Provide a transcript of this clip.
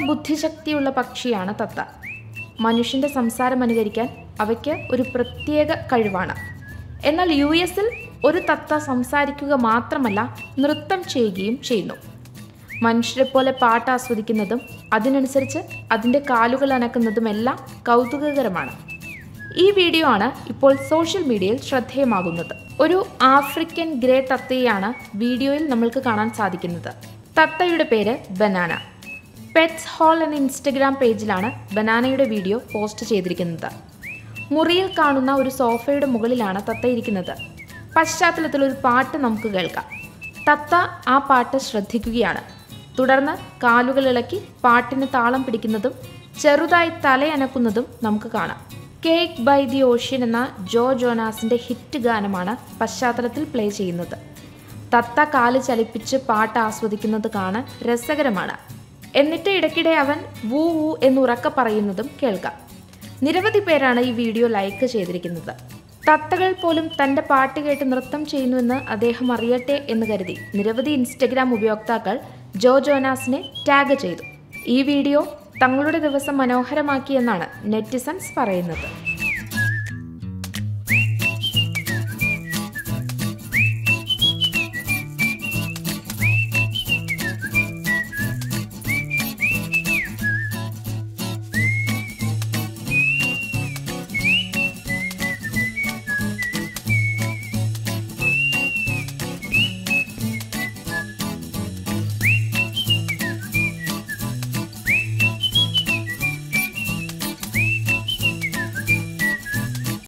ബുദ്ധിശക്തിയുള്ള പക്ഷിയാണ് തത്ത മനുഷ്യൻ്റെ സംസാരം അനുകരിക്കാൻ അവയ്ക്ക് ഒരു പ്രത്യേക കഴിവാണ് എന്നാൽ യു എസിൽ ഒരു തത്ത സംസാരിക്കുക മാത്രമല്ല നൃത്തം ചെയ്യുകയും ചെയ്യുന്നു മനുഷ്യരെ പോലെ പാട്ട് ആസ്വദിക്കുന്നതും അതിനനുസരിച്ച് അതിൻ്റെ കാലുകൾ അനക്കുന്നതുമെല്ലാം കൗതുകകരമാണ് ഈ വീഡിയോ ആണ് ഇപ്പോൾ സോഷ്യൽ മീഡിയയിൽ ശ്രദ്ധേയമാകുന്നത് ഒരു ആഫ്രിക്കൻ ഗ്രേ തത്തയെയാണ് വീഡിയോയിൽ നമ്മൾക്ക് കാണാൻ സാധിക്കുന്നത് തത്തയുടെ പേര് ബനാന പെറ്റ്സ് ഹോൾ എന്ന ഇൻസ്റ്റഗ്രാം പേജിലാണ് ബനാനയുടെ വീഡിയോ പോസ്റ്റ് ചെയ്തിരിക്കുന്നത് മുറിയിൽ കാണുന്ന ഒരു സോഫയുടെ മുകളിലാണ് തത്ത ഇരിക്കുന്നത് പശ്ചാത്തലത്തിൽ ഒരു പാട്ട് നമുക്ക് കേൾക്കാം തത്ത ആ പാട്ട് ശ്രദ്ധിക്കുകയാണ് തുടർന്ന് കാലുകൾ ഇളക്കി പാട്ടിന് താളം പിടിക്കുന്നതും ചെറുതായി തലയനക്കുന്നതും നമുക്ക് കാണാം കേക്ക് ബൈ ദി ഓഷ്യൻ എന്ന ജോ ജോനാസിന്റെ ഹിറ്റ് ഗാനമാണ് പശ്ചാത്തലത്തിൽ പ്ലേ ചെയ്യുന്നത് തത്ത കാല് ചലിപ്പിച്ച് പാട്ട് ആസ്വദിക്കുന്നത് കാണാൻ രസകരമാണ് എന്നിട്ട് ഇടയ്ക്കിടെ അവൻ വൂ വൂ എന്ന് ഉറക്ക പറയുന്നതും കേൾക്കാം നിരവധി പേരാണ് ഈ വീഡിയോ ലൈക്ക് ചെയ്തിരിക്കുന്നത് തത്തകൾ പോലും തന്റെ പാട്ട് കേട്ട് നൃത്തം ചെയ്യുന്നുവെന്ന് അദ്ദേഹം അറിയട്ടെ എന്ന് കരുതി നിരവധി ഇൻസ്റ്റഗ്രാം ഉപയോക്താക്കൾ ജോ ജോനാസിനെ ടാഗ് ചെയ്തു ഈ വീഡിയോ തങ്ങളുടെ ദിവസം മനോഹരമാക്കിയെന്നാണ് നെറ്റിസൺസ് പറയുന്നത്